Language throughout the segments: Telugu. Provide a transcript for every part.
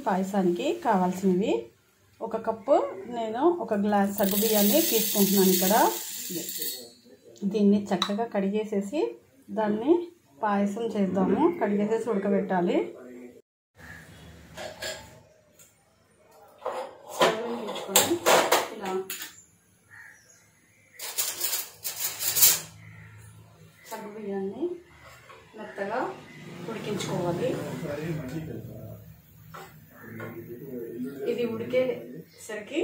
పాయసానికి కావాల్సినవి ఒక కప్పు నేను ఒక గ్లాస్ సగ్గు బియ్యాన్ని తీసుకుంటున్నాను ఇక్కడ దీన్ని చక్కగా కడిగేసేసి దాన్ని పాయసం చేద్దాము కడిగేసేసి ఉడకబెట్టాలి స్టవ్ వెలిగించుకొని ఇలా సగ్గు బియ్యాన్ని మెత్తగా ఉడికించుకోవాలి ఇది ఉడికేసరికి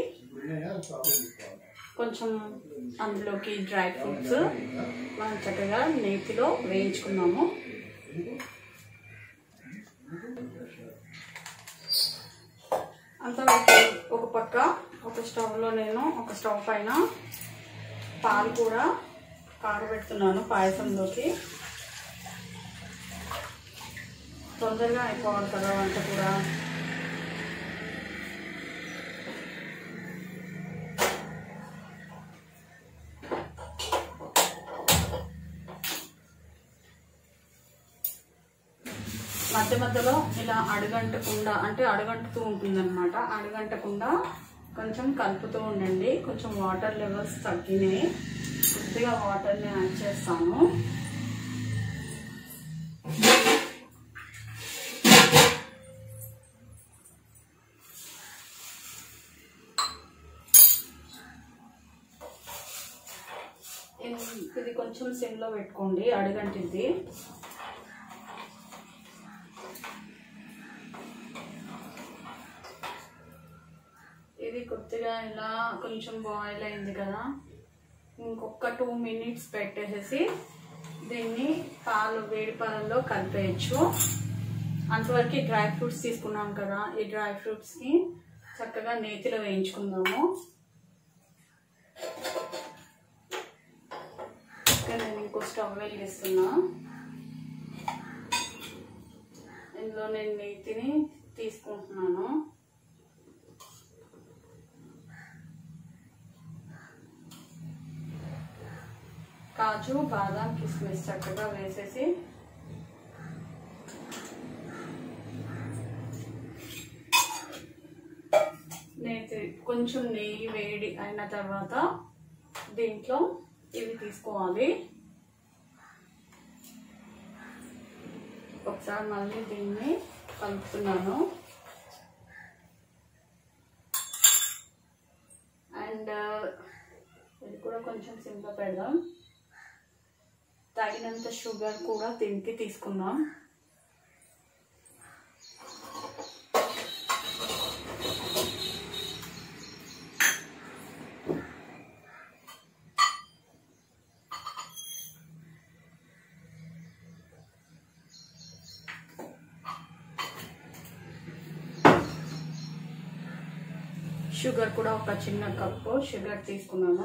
కొంచెం అందులోకి డ్రై ఫ్రూట్స్ మనం చక్కగా నేతిలో వేయించుకున్నాము అంతవరకు ఒక పక్క ఒక స్టవ్లో నేను ఒక స్టవ్ పైన పాలు కూడా కాగబెడుతున్నాను పాయసంలోకి తొందరగా అయిపోవాలి కదా వంట కూడా మధ్య మధ్యలో ఇలా అడుగంటకుండా అంటే అడుగంటుతూ ఉంటుందన్నమాట అడుగంటకుండా కొంచెం కలుపుతూ ఉండండి కొంచెం వాటర్ లెవెల్స్ తగ్గినాయి కొద్దిగా వాటర్ని యాడ్ చేస్తాను ఇన్- ఇది కొంచెం సిమ్లో పెట్టుకోండి అడుగంటిది ఇది కొద్దిగా ఇలా కొంచెం బాయిల్ అయింది కదా ఇంకొక టూ మినిట్స్ పెట్టేసేసి దీన్ని పాలు వేడి పాలల్లో కలిపేయచ్చు అంతవరకు డ్రై ఫ్రూట్స్ తీసుకున్నాం కదా ఈ డ్రై ఫ్రూట్స్ని చక్కగా నేతిలో వేయించుకుందాము ఇక్కడ నేను ఇంకో స్టవ్ వెలిగిస్తున్నా ఇందులో నేను నేతిని తీసుకుంటున్నాను కాజు బాదం కిస్మిస్ చక్కగా వేసేసి నెయ్యి కొంచెం నెయ్యి వేడి అయిన తర్వాత దీంట్లో ఇవి తీసుకోవాలి ఒకసారి మళ్ళీ దీన్ని కలుపుతున్నాను అండ్ ఇది కూడా కొంచెం సిమ్లో పెడదాం తగినంత షుగర్ కూడా దీనికి తీసుకుందాం షుగర్ కూడా ఒక చిన్న కప్పు షుగర్ తీసుకున్నాను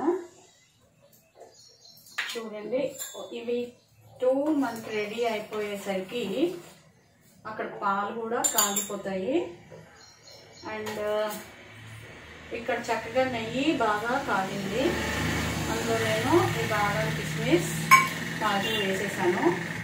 చూడండి ఇవి టూ మనకి రెడీ అయిపోయేసరికి అక్కడ పాలు కూడా కాగిపోతాయి అండ్ ఇక్కడ చక్కగా నెయ్యి బాగా కాగింది అందులో నేను ఈ బాదం కిస్మిస్ కాజు వేసేసాను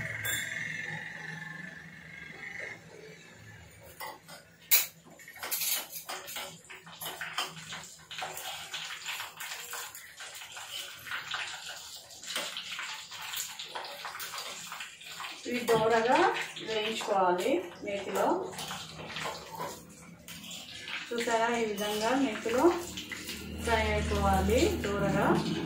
ఇవి దూరగా వేయించుకోవాలి నేతిలో చూసారా ఈ విధంగా నేతిలో ఫ్రై అయిపోవాలి దూరగా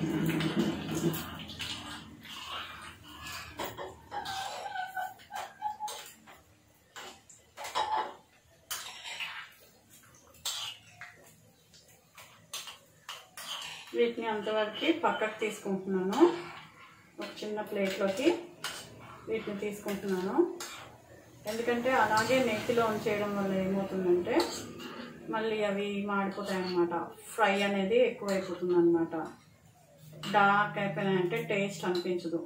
వీటిని అంతవరకు పక్కకు తీసుకుంటున్నాను ఒక చిన్న ప్లేట్లోకి వీటిని తీసుకుంటున్నాను ఎందుకంటే అలాగే నెత్తిలో ఉంచేయడం వల్ల ఏమవుతుందంటే మళ్ళీ అవి మాడిపోతాయి అన్నమాట ఫ్రై అనేది ఎక్కువ అయిపోతుంది అనమాట డార్క్ అయిపోయినాయంటే టేస్ట్ అనిపించదు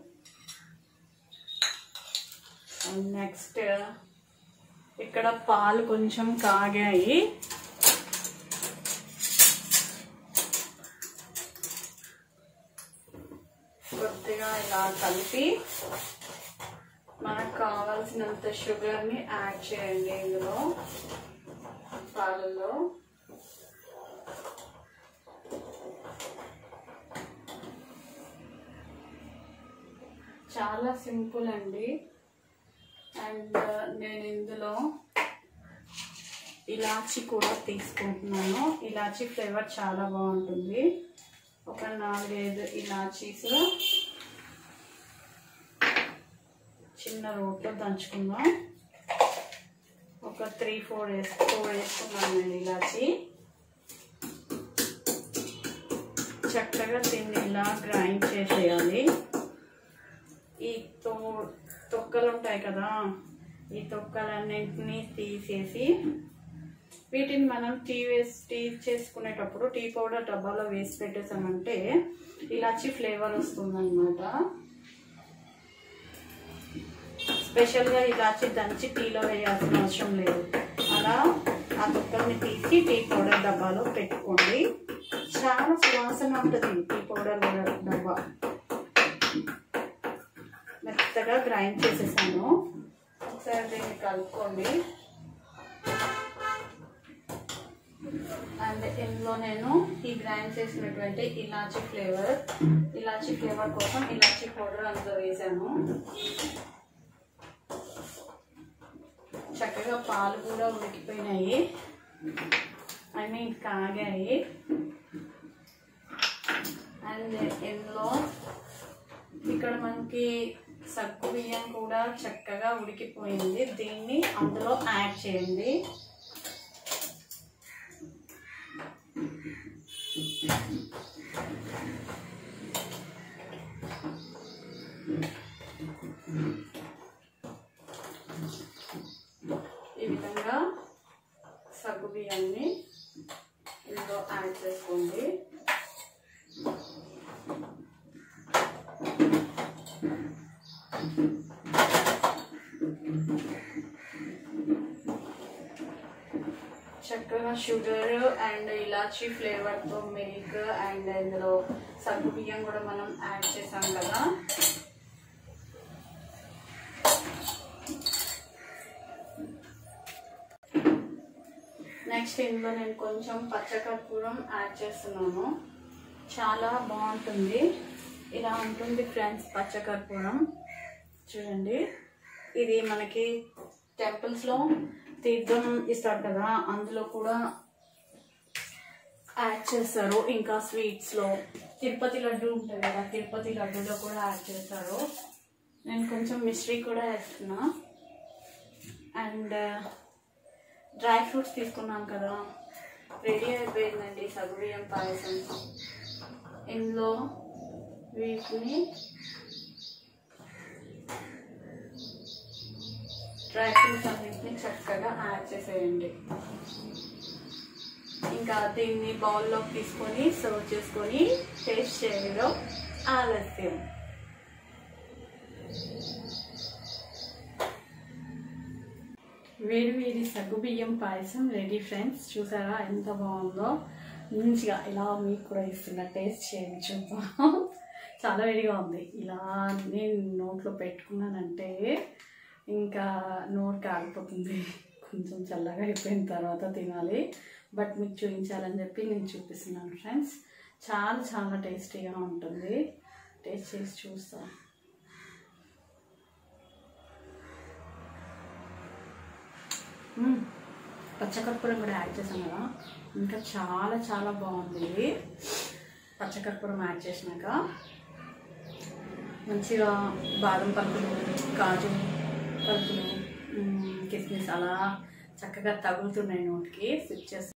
అండ్ నెక్స్ట్ ఇక్కడ పాలు కొంచెం కాగాయి కొద్దిగా ఇలా కలిపి మనకు కావాల్సినంత షుగర్ని యాడ్ చేయండి ఇందులో పాలల్లో చాలా సింపుల్ అండి అండ్ నేను ఇందులో ఇలాచి కూడా తీసుకుంటున్నాను ఇలాచి ఫ్లేవర్ చాలా బాగుంటుంది ఒక నాలుగైదు ఇలాచీస్ చిన్న రోట్లో దంచుకుందాం ఒక త్రీ ఫోర్ వేసి ఫోర్ వేసుకున్నాను నేను ఇలాచి చక్కగా దీన్ని ఇలా గ్రైండ్ చేసేయాలి ఈ తో తొక్కలు ఉంటాయి కదా ఈ తొక్కలన్నింటినీ తీసేసి వీటిని మనం టీ వేసి టీ చేసుకునేటప్పుడు టీ పౌడర్ డబ్బాలో వేసి పెట్టేసామంటే ఇలాచి ఫ్లేవర్ వస్తుందన్నమాట స్పెషల్గా ఇలాచి దంచి టీలో వేయాల్సిన అవసరం లేదు అలా ఆ తొక్కల్ని తీసి టీ పౌడర్ డబ్బాలో పెట్టుకోండి చాలా సువాసన ఉంటుంది టీ పౌడర్ డబ్బా మెత్తగా గ్రైండ్ చేసేసాను ఒకసారి దీన్ని కలుపుకోండి అండ్ ఇందులో నేను ఈ గ్రైండ్ చేసినటువంటి ఇలాచీ ఫ్లేవర్ ఇలాచీ ఫ్లేవర్ కోసం ఇలాచీ పౌడర్ అందులో వేసాను చక్కగా పాలు కూడా ఉడికిపోయినాయి ఐ మీన్ కాగాయి అండ్ ఇందులో ఇక్కడ మనకి సగ్గు బియ్యం కూడా చక్కగా ఉడికిపోయింది దీన్ని అందులో యాడ్ చేయండి ఈ విధంగా సగ్గు బియ్యాన్ని ఇందులో యాడ్ చేసుకోండి చక్కగా షుగర్ అండ్ ఇలాచీ ఫ్లేవర్తో మిల్క్ అండ్ ఇందులో సగ్గు బియ్యం కూడా మనం యాడ్ చేసాం కదా నెక్స్ట్ ఇందులో నేను కొంచెం పచ్చకర్పూరం యాడ్ చేస్తున్నాను చాలా బాగుంటుంది ఇలా ఉంటుంది ఫ్రెండ్స్ పచ్చకర్పూరం చూడండి ఇది మనకి టెంపుల్స్లో తీర్థం ఇస్తారు కదా అందులో కూడా యాడ్ చేస్తారు ఇంకా స్వీట్స్లో తిరుపతి లడ్డు ఉంటుంది కదా తిరుపతి లడ్డూలో కూడా యాడ్ చేస్తారు నేను కొంచెం మిస్ట్రీ కూడా వేస్తున్నా అండ్ డ్రై ఫ్రూట్స్ తీసుకున్నాం కదా రెడీ అయిపోయిందండి సగ్గుబియ్యం పాయసం ఇందులో వీటిని డ్రై ఫ్రూట్స్ అన్నింటిని చక్కగా యాడ్ చేసేయండి ఇంకా దీన్ని బౌల్లోకి తీసుకొని సర్వ్ చేసుకొని టేస్ట్ చేయడం ఆలస్యం వేడి వేడి సగ్గుబియ్యం పాయసం రెడీ ఫ్రెండ్స్ చూసారా ఎంత బాగుందో మంచిగా ఇలా మీకు కూడా ఇస్తున్నా టేస్ట్ చేయండి చూద్దాం చాలా వేడిగా ఉంది ఇలా నేను నోట్లో పెట్టుకున్నానంటే ఇంకా నోరు కాలిపోతుంది కొంచెం చల్లగా అయిపోయిన తర్వాత తినాలి బట్ మీకు చూపించాలని చెప్పి నేను చూపిస్తున్నాను ఫ్రెండ్స్ చాలా చాలా టేస్టీగా ఉంటుంది టేస్ట్ చేసి చూస్తాను మ్మ్. పచ్చకర్పూరం కూడా యాడ్ చేసాం కదా ఇంకా చాలా చాలా బాగుంది ఇది పచ్చకర్పూరం యాడ్ చేసినాక మంచిగా బాదం పలుకులు కాజు పలుకులు మ్మ్, కిస్మిస్ అలా చక్కగా తగులుతున్నాయి నోటికి స్విచ్ చేసి